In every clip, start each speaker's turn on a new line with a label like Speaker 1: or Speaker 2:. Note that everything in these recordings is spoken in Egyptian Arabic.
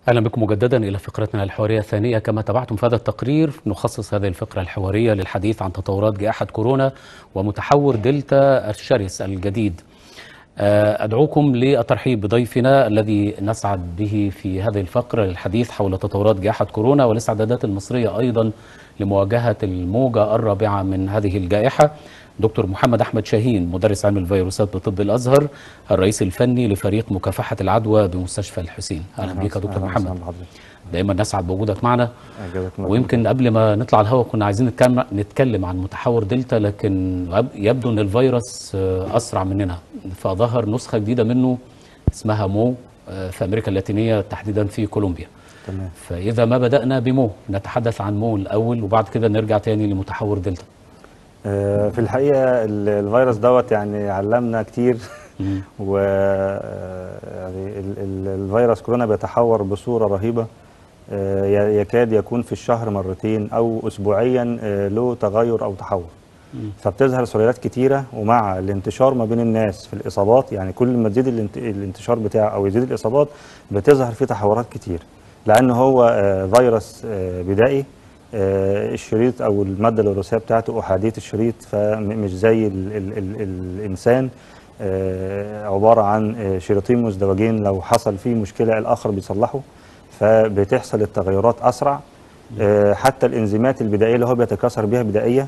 Speaker 1: اهلا بكم مجددا الى فقرتنا الحواريه الثانيه كما تابعتم في هذا التقرير نخصص هذه الفقره الحواريه للحديث عن تطورات جائحه كورونا ومتحور دلتا الشرس الجديد. ادعوكم للترحيب بضيفنا الذي نسعد به في هذه الفقره للحديث حول تطورات جائحه كورونا والاستعدادات المصريه ايضا لمواجهه الموجه الرابعه من هذه الجائحه. دكتور محمد احمد شاهين مدرس علم الفيروسات بطب الازهر الرئيس الفني لفريق مكافحه العدوى بمستشفى الحسين اهلا بك يا دكتور محمد دايما نسعد بوجودك معنا ويمكن قبل ما نطلع الهواء كنا عايزين نتكلم نتكلم عن متحور دلتا لكن يبدو ان الفيروس اسرع مننا فظهر نسخه جديده منه اسمها مو في امريكا اللاتينيه تحديدا في كولومبيا
Speaker 2: تمام
Speaker 1: فاذا ما بدانا بمو نتحدث عن مو الاول وبعد كده نرجع تاني لمتحور دلتا
Speaker 2: في الحقيقه الفيروس دوت يعني علمنا كتير و يعني الفيروس كورونا بيتحور بصوره رهيبه يكاد يكون في الشهر مرتين او اسبوعيا له تغير او تحور فبتظهر سلالات كتيره ومع الانتشار ما بين الناس في الاصابات يعني كل ما تزيد الانتشار بتاعه او يزيد الاصابات بتظهر فيه تحورات كتير لان هو فيروس بدائي الشريط او الماده الوراثيه بتاعته احاديه الشريط فمش زي ال ال ال الانسان عباره عن شريطين مزدوجين لو حصل فيه مشكله الاخر بيصلحه فبتحصل التغيرات اسرع حتى الانزيمات البدائيه اللي هو بيتكاثر بها بدائيه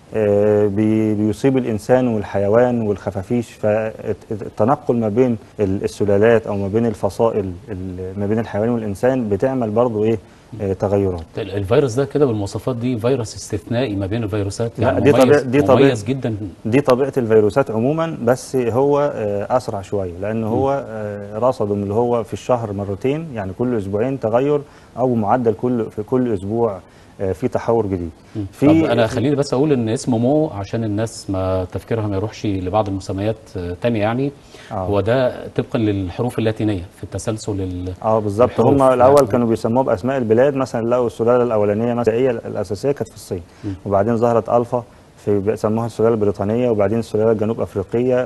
Speaker 2: بيصيب الانسان والحيوان والخفافيش فالتنقل ما بين السلالات او ما بين الفصائل ما بين الحيوان والانسان بتعمل برضه ايه تغيرات
Speaker 1: الفيروس ده كده بالمواصفات دي فيروس استثنائي ما بين الفيروسات يعني
Speaker 2: دي
Speaker 1: مميز,
Speaker 2: طبيعة دي طبيعة
Speaker 1: مميز جدا
Speaker 2: دي طبيعه الفيروسات عموما بس هو اسرع شويه لان هو رصدوا اللي هو في الشهر مرتين يعني كل اسبوعين تغير او معدل كل في كل اسبوع في تحور جديد
Speaker 1: في طب انا خليني بس اقول ان اسمه مو عشان الناس ما تفكيرها ما يروحش لبعض المسميات تانية يعني آه. هو ده طبقا للحروف اللاتينيه في التسلسل ال
Speaker 2: اه بالظبط هم الاول يعني كانوا بيسموه باسماء البلاد مثلا لقوا السلاله الاولانيه مثلا هي الاساسيه كانت في الصين م. وبعدين ظهرت الفا في سموها السلاله البريطانيه وبعدين السلاله الجنوب افريقيه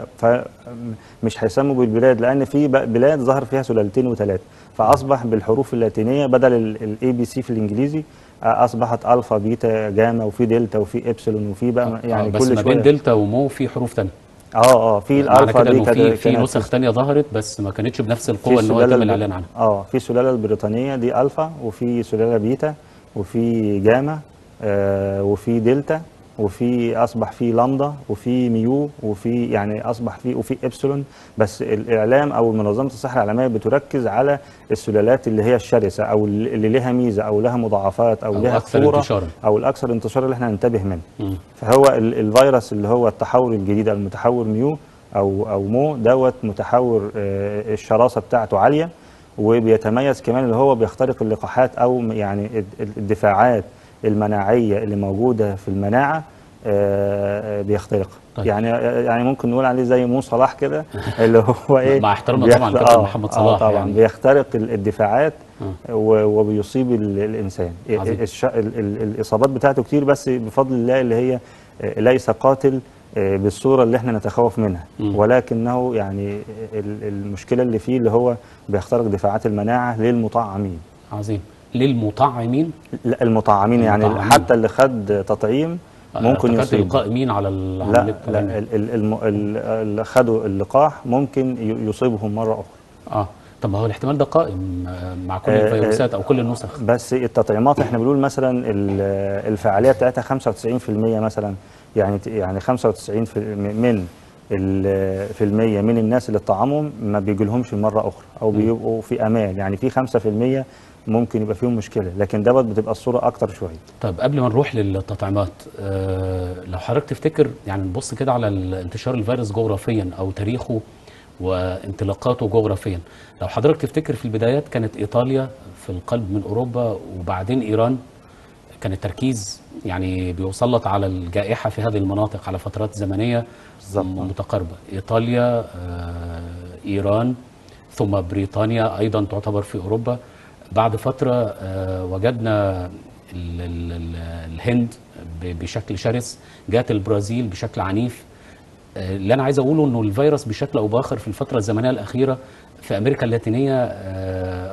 Speaker 2: فمش هيسموا بالبلاد لان في بلاد ظهر فيها سلالتين وثلاثه فاصبح بالحروف اللاتينيه بدل الاي بي سي في الانجليزي اصبحت الفا بيتا جاما وفي دلتا وفي ابسلون وفي بقى يعني
Speaker 1: آه بس
Speaker 2: كل
Speaker 1: ما بين دلتا ومو في حروف ثانيه
Speaker 2: اه اه في الالفا
Speaker 1: دي كانت في, في نسخ ثانيه ظهرت بس ما كانتش بنفس القوه اللي هو يتم الاعلان عنها
Speaker 2: اه في السلاله البريطانيه دي الفا وفي سلاله بيتا وفي جاما آه وفي دلتا وفي اصبح في لامدا وفي ميو وفي يعني اصبح في وفي ابسلون بس الاعلام او منظمه الصحه العالميه بتركز على السلالات اللي هي الشرسه او اللي لها ميزه او لها مضاعفات او,
Speaker 1: أو
Speaker 2: لها
Speaker 1: خطوره انتشارا.
Speaker 2: او الاكثر انتشارا اللي احنا ننتبه منه م. فهو الفيروس اللي هو التحور الجديد المتحور ميو او او مو دوت متحور الشراسه بتاعته عاليه وبيتميز كمان اللي هو بيخترق اللقاحات او يعني الدفاعات المناعيه اللي موجوده في المناعه آه بيخترق طيب. يعني يعني ممكن نقول عليه زي مو صلاح كده اللي هو ايه
Speaker 1: مع احترامنا طبعا لكابتن محمد صلاح
Speaker 2: آه طبعا
Speaker 1: يعني.
Speaker 2: بيخترق الدفاعات آه. وبيصيب الانسان الش... ال... ال... الاصابات بتاعته كتير بس بفضل الله اللي هي ليس قاتل بالصوره اللي احنا نتخوف منها م. ولكنه يعني المشكله اللي فيه اللي هو بيخترق دفاعات المناعه للمطعمين
Speaker 1: عظيم للمطعمين
Speaker 2: لا المطعمين يعني المطعمين. حتى اللي خد تطعيم ممكن يصيب
Speaker 1: القائمين على
Speaker 2: لا لا اللي خدوا اللقاح ممكن يصيبهم مره اخرى
Speaker 1: اه طب ما هو الاحتمال ده قائم مع كل الفيروسات او كل النسخ
Speaker 2: بس التطعيمات احنا بنقول مثلا الفعاليه بتاعتها 95% مثلا يعني يعني 95 في من في المية من الناس اللي اتطعموا ما بيجيلهمش مره اخرى او بيبقوا في امان يعني في 5% ممكن يبقى فيهم مشكله لكن دوت بتبقى الصوره اكتر شويه
Speaker 1: طيب قبل ما نروح للتطعيمات أه لو حضرتك تفتكر يعني نبص كده على انتشار الفيروس جغرافيا او تاريخه وانطلاقاته جغرافيا لو حضرتك تفتكر في البدايات كانت ايطاليا في القلب من اوروبا وبعدين ايران كان التركيز يعني بيسلط على الجائحه في هذه المناطق على فترات زمنيه متقاربه ايطاليا آه ايران ثم بريطانيا ايضا تعتبر في اوروبا بعد فتره آه وجدنا ال ال ال الهند بشكل شرس جات البرازيل بشكل عنيف آه اللي انا عايز اقوله انه الفيروس بشكل او باخر في الفتره الزمنيه الاخيره في امريكا اللاتينيه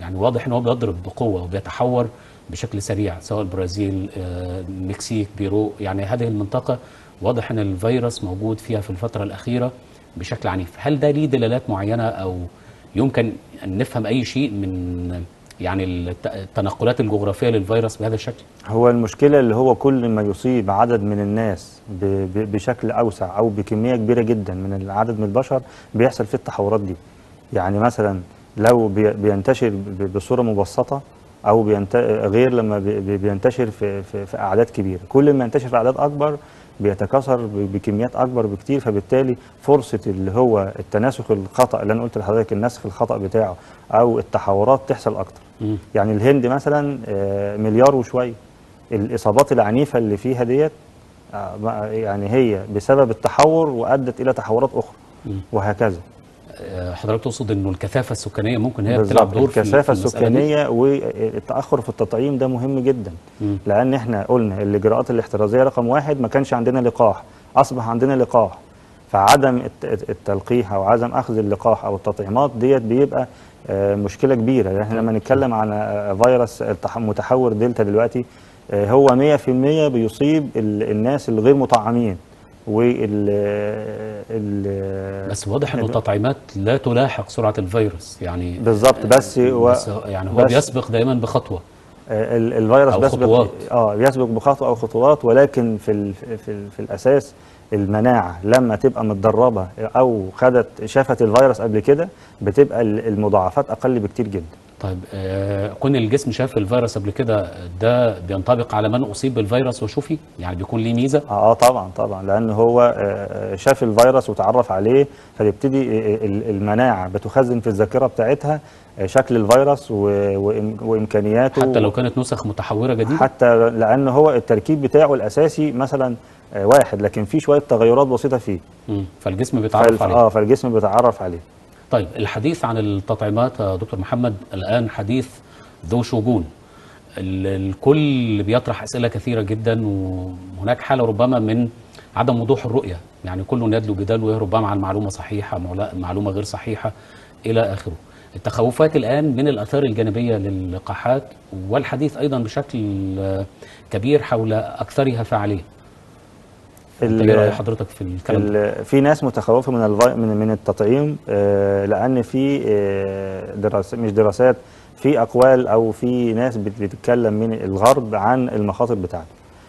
Speaker 1: يعني واضح ان هو بيضرب بقوه وبيتحور بشكل سريع سواء البرازيل آه، المكسيك بيرو يعني هذه المنطقه واضح ان الفيروس موجود فيها في الفتره الاخيره بشكل عنيف هل ده ليه دلالات معينه او يمكن ان نفهم اي شيء من يعني الت- التنقلات الجغرافيه للفيروس بهذا الشكل
Speaker 2: هو المشكلة اللي هو كل ما يصيب عدد من الناس ب- ب- بشكل أوسع أو بكمية كبيرة جدا من العدد من البشر بيحصل فيه التحورات دي يعني مثلا لو بي- بينتشر ب- بصورة مبسطة أو بينت... غير لما بي- بي- بينتشر في, في, في أعداد كبيرة كل ما ينتشر في أعداد أكبر بيتكاثر ب- بكميات أكبر بكتير فبالتالي فرصة اللي هو التناسخ الخطأ اللي أنا قلت لحضرتك النسخ الخطأ بتاعه أو التحورات تحصل أكتر
Speaker 1: مم.
Speaker 2: يعني الهند مثلا آه، مليار وشويه الاصابات العنيفه اللي فيها ديت آه، ما- يعني هي بسبب التحور وادت الى تحورات اخرى
Speaker 1: مم.
Speaker 2: وهكذا
Speaker 1: آه، حضرتك تقصد انه الكثافه السكانيه ممكن هي بتلعب
Speaker 2: بالظبط
Speaker 1: دور في
Speaker 2: الكثافه
Speaker 1: في المسألة دي؟
Speaker 2: السكانيه والتاخر في التطعيم ده مهم جدا
Speaker 1: مم.
Speaker 2: لان احنا قلنا الاجراءات الاحترازيه رقم واحد ما كانش عندنا لقاح اصبح عندنا لقاح فعدم الت- التلقيح او عدم اخذ اللقاح او التطعيمات ديت بيبقى آه، مشكله كبيره يعني احنا لما نتكلم عن آه، فيروس التح- متحور دلتا دلوقتي آه، هو 100% بيصيب ال- الناس الغير مطعمين وال ال-
Speaker 1: بس واضح انه التطعيمات لا تلاحق سرعه الفيروس يعني
Speaker 2: بالظبط بس هو
Speaker 1: بس يعني هو
Speaker 2: بس-
Speaker 1: بيسبق دايما بخطوه
Speaker 2: آه، ال- الفيروس
Speaker 1: أو
Speaker 2: بيسبق
Speaker 1: خطوات.
Speaker 2: اه بيسبق بخطوه او خطوات ولكن في ال في, ال في الاساس المناعه لما تبقى متدربه او خدت شافت الفيروس قبل كده بتبقى ال- المضاعفات اقل بكتير جدا
Speaker 1: طيب آه كون الجسم شاف الفيروس قبل كده ده بينطبق على من اصيب بالفيروس وشوفي يعني بيكون ليه ميزه
Speaker 2: اه آه، طبعا طبعا لان هو آه، شاف الفيروس وتعرف عليه فبيبتدي آه، ال- المناعه بتخزن في الذاكره بتاعتها آه، شكل الفيروس و- وإم- وامكانياته
Speaker 1: حتى لو كانت نسخ متحوره جديده
Speaker 2: حتى لان هو التركيب بتاعه الاساسي مثلا آه، واحد لكن في شويه تغيرات بسيطه فيه
Speaker 1: مم. فالجسم بيتعرف
Speaker 2: فالف-
Speaker 1: عليه
Speaker 2: اه فالجسم بيتعرف عليه
Speaker 1: طيب الحديث عن التطعيمات يا دكتور محمد الآن حديث ذو شجون ال- الكل بيطرح أسئلة كثيرة جدا وهناك حالة ربما من عدم وضوح الرؤية يعني كل يدلو جدال ربما عن معلومة صحيحة معلا- معلومة غير صحيحة إلى آخره التخوفات الآن من الآثار الجانبية للقاحات والحديث أيضا بشكل آه، كبير حول أكثرها فعالية أنت
Speaker 2: ال-
Speaker 1: إيه رأي حضرتك في الكلام ده؟
Speaker 2: ال- في ناس متخوفه من الفي... من من التطعيم آه، لان في آه، دراسات مش دراسات في اقوال او في ناس بت- بتتكلم من الغرب عن المخاطر بتاعته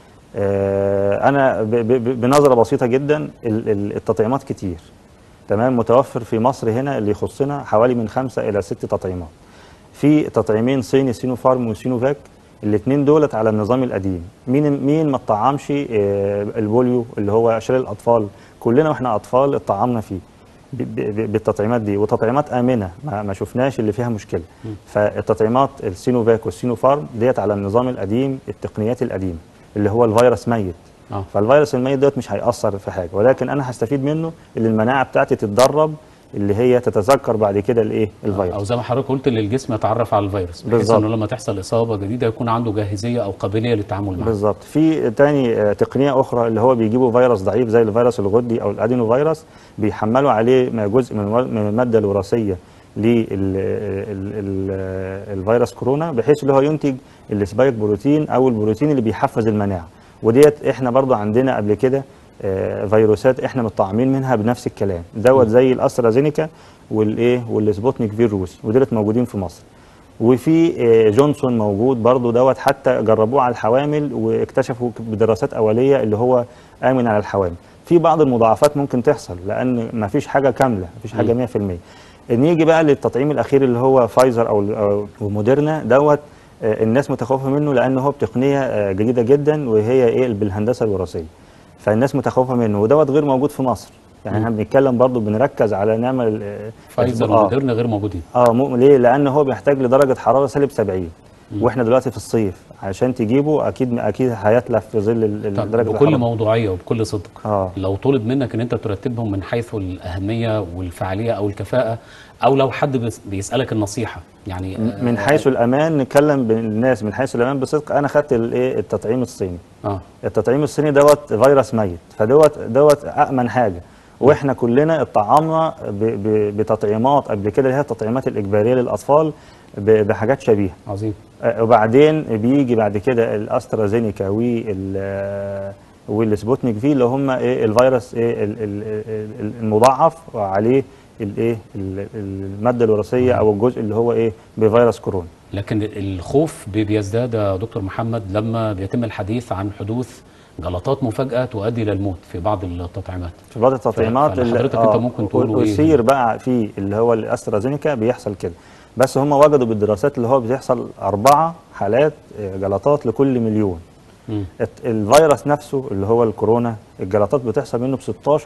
Speaker 2: آه، انا ب... ب... بنظره بسيطه جدا ال- ال- التطعيمات كتير تمام متوفر في مصر هنا اللي يخصنا حوالي من خمسة الى ست تطعيمات في تطعيمين صيني سينوفارم وسينوفاك الاثنين دولت على النظام القديم مين مين ما اتطعمش آه، البوليو اللي هو شلل الاطفال كلنا واحنا اطفال اتطعمنا فيه ب- ب- بالتطعيمات دي وتطعيمات امنه ما, ما شفناش اللي فيها مشكله فالتطعيمات السينوفاك والسينوفارم ديت على النظام القديم التقنيات القديمه اللي هو الفيروس ميت
Speaker 1: آه.
Speaker 2: فالفيروس الميت دوت مش هيأثر في حاجه ولكن انا هستفيد منه اللي المناعه بتاعتي تتدرب اللي هي تتذكر بعد كده الايه الفيروس
Speaker 1: او زي ما حضرتك قلت ان الجسم يتعرف على الفيروس بحيث
Speaker 2: بالظبط.
Speaker 1: انه لما تحصل اصابه جديده يكون عنده جاهزيه او قابليه للتعامل معها
Speaker 2: بالظبط في تاني آه، تقنيه اخرى اللي هو بيجيبوا فيروس ضعيف زي الفيروس الغدي او الادينو فيروس بيحملوا عليه ما جزء من الو- من الماده الوراثيه للفيروس كورونا بحيث اللي هو ينتج السبايك بروتين او البروتين اللي بيحفز المناعه وديت احنا برضو عندنا قبل كده آه، فيروسات احنا متطعمين منها بنفس الكلام دوت زي الاسترازينيكا والايه والسبوتنيك في الروسي ودولت موجودين في مصر وفي آه، جونسون موجود برضو دوت حتى جربوه على الحوامل واكتشفوا بدراسات اوليه اللي هو امن على الحوامل في بعض المضاعفات ممكن تحصل لان ما فيش حاجه كامله ما فيش حاجه 100% نيجي بقى للتطعيم الاخير اللي هو فايزر او أو- وموديرنا دوت آه، الناس متخوفه منه لان هو بتقنيه آه، جديده جدا وهي ايه بالهندسه الوراثيه فالناس متخوفه منه ودوت غير موجود في مصر يعني احنا بنتكلم برضو بنركز على نعمل آه،
Speaker 1: فايزر
Speaker 2: آه،
Speaker 1: وموديرنا غير موجودين
Speaker 2: اه مو ليه؟ لان هو بيحتاج لدرجه حراره سالب 70 واحنا دلوقتي في الصيف عشان تجيبه اكيد اكيد هيتلف في ظل ال-
Speaker 1: طب
Speaker 2: درجه
Speaker 1: بكل
Speaker 2: الحراره
Speaker 1: موضوعيه وبكل صدق
Speaker 2: اه
Speaker 1: لو طلب منك ان انت ترتبهم من حيث الاهميه والفعاليه او الكفاءه او لو حد بيس- بيسالك النصيحه يعني آه،
Speaker 2: من حيث الامان نتكلم بالناس من حيث الامان بصدق انا خدت الايه التطعيم الصيني
Speaker 1: اه
Speaker 2: التطعيم الصيني دوت فيروس ميت فدوت دوت امن حاجه واحنا كلنا اتطعمنا ب- ب- بتطعيمات قبل كده اللي هي التطعيمات الاجباريه للاطفال ب- بحاجات شبيهه
Speaker 1: عظيم
Speaker 2: آه، وبعدين بيجي بعد كده الاسترازينيكا وال آه، والسبوتنيك في اللي هم ايه الفيروس ايه ال- ال- ال- المضاعف وعليه الايه ال- الماده الوراثيه او الجزء اللي هو ايه بفيروس كورونا
Speaker 1: لكن الخوف بي- بيزداد يا دكتور محمد لما بيتم الحديث عن حدوث جلطات مفاجئة تؤدي إلى الموت في بعض التطعيمات
Speaker 2: في بعض التطعيمات
Speaker 1: فأنا
Speaker 2: اللي-
Speaker 1: حضرتك أنت ممكن تقوله إيه؟
Speaker 2: يصير بقى في اللي هو الاسترازينيكا بيحصل كده بس هم وجدوا بالدراسات اللي هو بتحصل أربعة حالات آه، جلطات لكل مليون
Speaker 1: مم.
Speaker 2: الت- الفيروس نفسه اللي هو الكورونا الجلطات بتحصل منه ب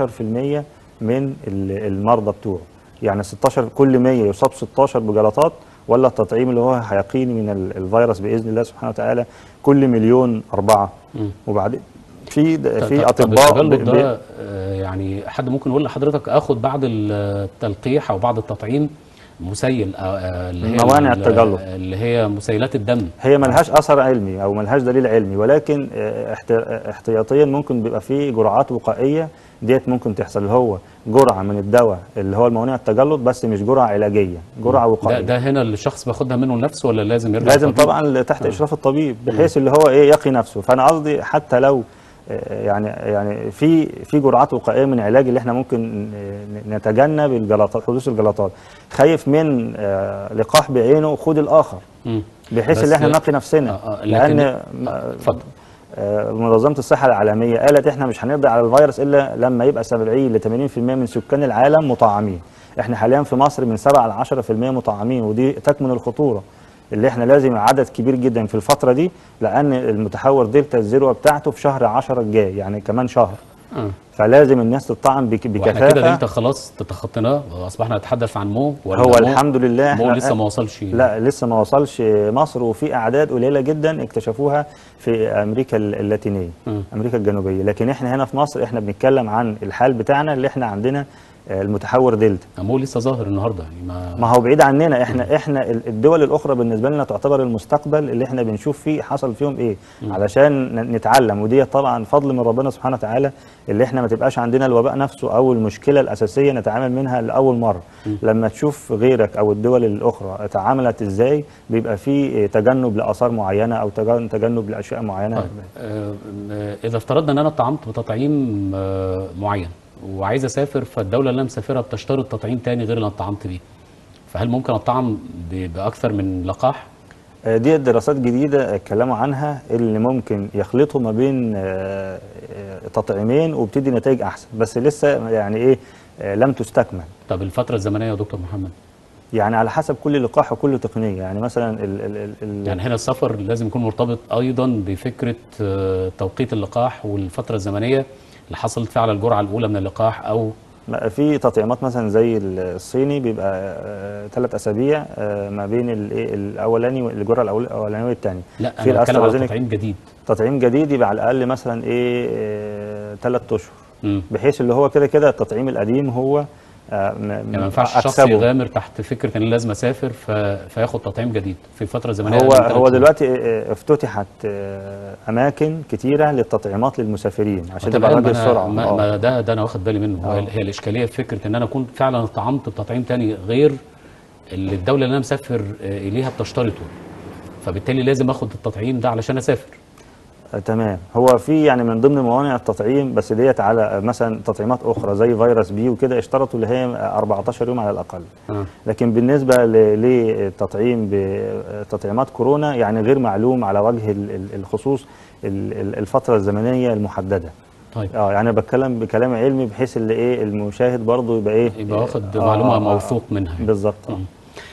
Speaker 2: 16% من ال- المرضى بتوعه يعني 16 كل 100 يصاب 16 بجلطات ولا التطعيم اللي هو هيقيني من ال- الفيروس باذن الله سبحانه وتعالى كل مليون اربعه
Speaker 1: مم.
Speaker 2: وبعدين في د- في
Speaker 1: طب- طب
Speaker 2: اطباء
Speaker 1: التجلط
Speaker 2: ب- ب-
Speaker 1: ده آه، يعني حد ممكن يقول لحضرتك اخد بعد التلقيح او بعد التطعيم مسيل آه، آه، اللي هي
Speaker 2: موانع
Speaker 1: ال-
Speaker 2: التجلط.
Speaker 1: اللي هي مسيلات الدم
Speaker 2: هي ملهاش اثر علمي او ملهاش دليل علمي ولكن آه، احت- احتياطيا ممكن بيبقى فيه جرعات وقائيه ديت ممكن تحصل اللي هو جرعه من الدواء اللي هو الموانع التجلط بس مش جرعه علاجيه جرعه
Speaker 1: ده,
Speaker 2: وقائيه
Speaker 1: ده هنا الشخص بياخدها منه لنفسه ولا لازم يرجع
Speaker 2: لازم
Speaker 1: الطبيب؟
Speaker 2: طبعا تحت اشراف الطبيب بحيث اللي هو ايه يقي نفسه فانا قصدي حتى لو آه، يعني يعني في في جرعات وقائيه من علاج اللي احنا ممكن ن- نتجنب الجلطات حدوث الجلطات خايف من آه، لقاح بعينه خد الاخر
Speaker 1: مم.
Speaker 2: بحيث
Speaker 1: بس-
Speaker 2: ان احنا نقي نفسنا
Speaker 1: آه، آه، لكن-
Speaker 2: لان
Speaker 1: آه،
Speaker 2: م-
Speaker 1: اتفضل.
Speaker 2: آه، منظمه الصحه العالميه قالت احنا مش هنقضي على الفيروس الا لما يبقى 70 ل 80% من سكان العالم مطعمين احنا حاليا في مصر من 7 ل 10% مطعمين ودي تكمن الخطوره اللي احنا لازم عدد كبير جدا في الفتره دي لان المتحور دلتا الذروه بتاعته في شهر 10 الجاي يعني كمان شهر
Speaker 1: آه.
Speaker 2: فلازم الناس تطعم بك-
Speaker 1: واحنا كده
Speaker 2: بكثافه
Speaker 1: انت خلاص تتخطيناه واصبحنا نتحدث عن مو ولا
Speaker 2: هو
Speaker 1: مو-
Speaker 2: الحمد لله
Speaker 1: مو
Speaker 2: احنا-
Speaker 1: لسه ما وصلش
Speaker 2: لا لسه ما وصلش مصر وفي اعداد قليله جدا اكتشفوها في امريكا اللاتينيه
Speaker 1: مم.
Speaker 2: امريكا الجنوبيه لكن احنا هنا في مصر احنا بنتكلم عن الحال بتاعنا اللي احنا عندنا آه، المتحور دلتا
Speaker 1: مو لسه ظاهر النهارده يعني ما
Speaker 2: ما هو بعيد عننا احنا احنا ال- الدول الاخرى بالنسبه لنا تعتبر المستقبل اللي احنا بنشوف فيه حصل فيهم ايه علشان ن- نتعلم ودي طبعا فضل من ربنا سبحانه وتعالى اللي احنا ما تبقاش عندنا الوباء نفسه او المشكله الاساسيه نتعامل منها لاول مره لما تشوف غيرك او الدول الاخرى تعاملت ازاي بيبقى في تجنب لاثار معينه او تجن- تجنب لاشياء معينه
Speaker 1: طيب آه، آه، اذا افترضنا ان انا طعمت بتطعيم آه، معين وعايز اسافر فالدوله اللي انا مسافرها بتشترط تطعيم تاني غير اللي انا طعمت بيه فهل ممكن اطعم ب- باكثر من لقاح؟
Speaker 2: آه، دي دراسات جديدة اتكلموا عنها اللي ممكن يخلطوا ما بين آه، آه، تطعيمين وبتدي نتائج أحسن بس لسه يعني إيه آه، لم تستكمل
Speaker 1: طب الفتره الزمنيه يا دكتور محمد
Speaker 2: يعني على حسب كل لقاح وكل تقنية يعني مثلا ال ال ال ال
Speaker 1: يعني هنا السفر لازم يكون مرتبط ايضا بفكره آه، توقيت اللقاح والفتره الزمنيه اللي حصلت فيها على الجرعه الاولى من اللقاح او
Speaker 2: ما- في تطعيمات مثلا زي الصيني بيبقى ثلاث أسابيع آه، ما بين الإيه الأولاني الجرعة الأول- الأولانية والثانية
Speaker 1: لا
Speaker 2: في
Speaker 1: انا بتكلم على
Speaker 2: الأسترازينيكا
Speaker 1: تطعيم جديد
Speaker 2: تطعيم جديد يبقى على الأقل مثلا إيه ثلاث أشهر
Speaker 1: مم.
Speaker 2: بحيث اللي هو كده كده التطعيم القديم هو آه، م-
Speaker 1: يعني ما ينفعش الشخص
Speaker 2: أكسبه.
Speaker 1: يغامر تحت فكره ان لازم اسافر ف... فياخد تطعيم جديد في فتره زمنيه
Speaker 2: هو
Speaker 1: أقل من ثلاث
Speaker 2: هو
Speaker 1: شهور.
Speaker 2: دلوقتي آه، افتتحت آه، اماكن كتيره للتطعيمات للمسافرين عشان تبقى
Speaker 1: تمام،
Speaker 2: راجل
Speaker 1: ما أنا-
Speaker 2: السرعه
Speaker 1: ما,
Speaker 2: آه.
Speaker 1: ما ده ده انا واخد بالي منه هو
Speaker 2: آه.
Speaker 1: هي الاشكاليه في فكره ان انا اكون فعلا طعمت بتطعيم تاني غير اللي الدوله اللي انا مسافر آه، اليها بتشترطه فبالتالي لازم اخد التطعيم ده علشان اسافر
Speaker 2: آه، تمام هو في يعني من ضمن موانع التطعيم بس ديت على آه، مثلا تطعيمات اخرى زي فيروس بي وكده اشترطوا اللي هي آه، 14 يوم على الاقل
Speaker 1: آه.
Speaker 2: لكن بالنسبه ل- للتطعيم بتطعيمات كورونا يعني غير معلوم على وجه ال- ال- الخصوص ال- ال- الفتره الزمنيه المحدده
Speaker 1: طيب
Speaker 2: اه يعني بتكلم بكلام علمي بحيث اللي ايه المشاهد برضه يبقى ايه
Speaker 1: يبقى واخد
Speaker 2: آه،
Speaker 1: معلومه
Speaker 2: آه، آه،
Speaker 1: موثوق منها يعني.
Speaker 2: بالظبط آه.
Speaker 1: مم.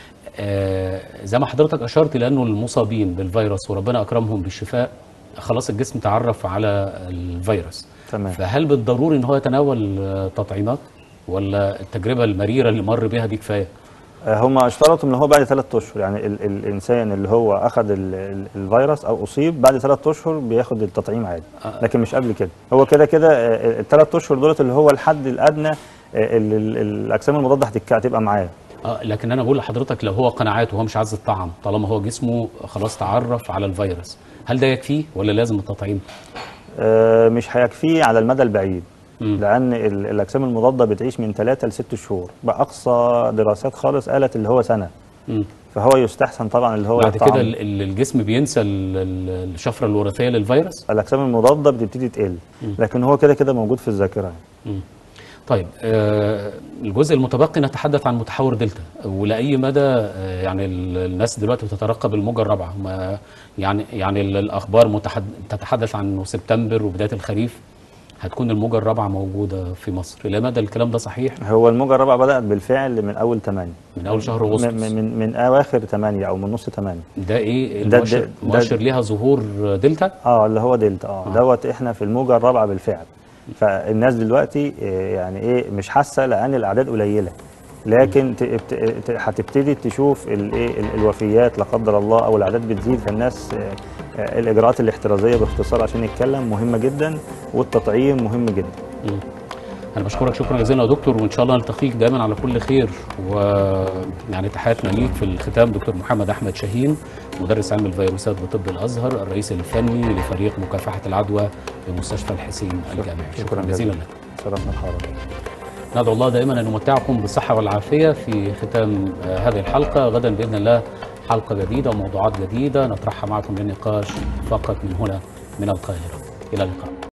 Speaker 1: آه زي ما حضرتك اشرت لانه المصابين بالفيروس وربنا اكرمهم بالشفاء خلاص الجسم تعرف على الفيروس
Speaker 2: تمام
Speaker 1: فهل بالضروري ان هو يتناول آه، تطعيمات ولا التجربه المريره اللي مر بيها دي كفايه؟
Speaker 2: هم اشترطوا ان هو بعد ثلاث اشهر يعني ال الانسان اللي هو اخذ ال ال الفيروس او اصيب بعد ثلاث اشهر بياخد التطعيم عادي
Speaker 1: آه.
Speaker 2: لكن مش قبل كده هو كده كده الثلاث اشهر دولت اللي هو الحد الادنى آه، اللي ال- الاجسام المضاده هتك- هتبقى معاه
Speaker 1: اه لكن انا بقول لحضرتك لو هو قناعات وهو مش عايز يطعم طالما هو جسمه خلاص تعرف على الفيروس هل ده يكفيه ولا لازم التطعيم؟
Speaker 2: آه، مش هيكفيه على المدى البعيد م. لان ال- الاجسام المضاده بتعيش من 3 ل 6 شهور باقصى دراسات خالص قالت اللي هو سنه
Speaker 1: مم.
Speaker 2: فهو يستحسن طبعا اللي هو
Speaker 1: بعد
Speaker 2: يطعم.
Speaker 1: كده ال- ال- الجسم بينسى ال- ال- الشفره الوراثيه للفيروس
Speaker 2: الاجسام المضاده بتبتدي تقل لكن هو كده كده موجود في الذاكره
Speaker 1: مم. طيب آه الجزء المتبقي نتحدث عن متحور دلتا ولاي مدى آه يعني ال- الناس دلوقتي بتترقب الموجه الرابعه ما يعني يعني ال- الاخبار متحد تتحدث عن سبتمبر وبدايه الخريف هتكون الموجه الرابعه موجوده في مصر الى مدى الكلام ده صحيح
Speaker 2: هو الموجه الرابعه بدات بالفعل من اول 8
Speaker 1: من اول شهر
Speaker 2: من,
Speaker 1: اغسطس
Speaker 2: من, من اواخر 8 او من نص 8
Speaker 1: ده ايه
Speaker 2: ده-
Speaker 1: المؤشر
Speaker 2: ده-
Speaker 1: مؤشر ليها ظهور دلتا
Speaker 2: اه اللي هو دلتا اه دوت احنا في الموجه الرابعه بالفعل فالناس دلوقتي آه، يعني ايه مش حاسه لان الاعداد قليله لكن ت- ابت- ت- هتبتدي تشوف الايه ال- الوفيات لا قدر الله او الاعداد بتزيد فالناس آه، آه، الاجراءات الاحترازيه باختصار عشان نتكلم مهمه جدا والتطعيم مهم جدا
Speaker 1: مم. انا بشكرك شكرا جزيلا يا دكتور وان شاء الله نلتقيك دايما على كل خير ويعني تحياتنا ليك في الختام دكتور محمد احمد شاهين مدرس علم الفيروسات بطب الازهر الرئيس الفني لفريق مكافحه العدوى بمستشفى الحسين الجامعي شكرا جزيلا لك
Speaker 2: شرفنا بحضرتك
Speaker 1: ندعو الله دائما ان يمتعكم بالصحه والعافيه في ختام آه، هذه الحلقه غدا باذن الله حلقه جديده وموضوعات جديده نطرحها معكم للنقاش فقط من هنا من القاهره الى اللقاء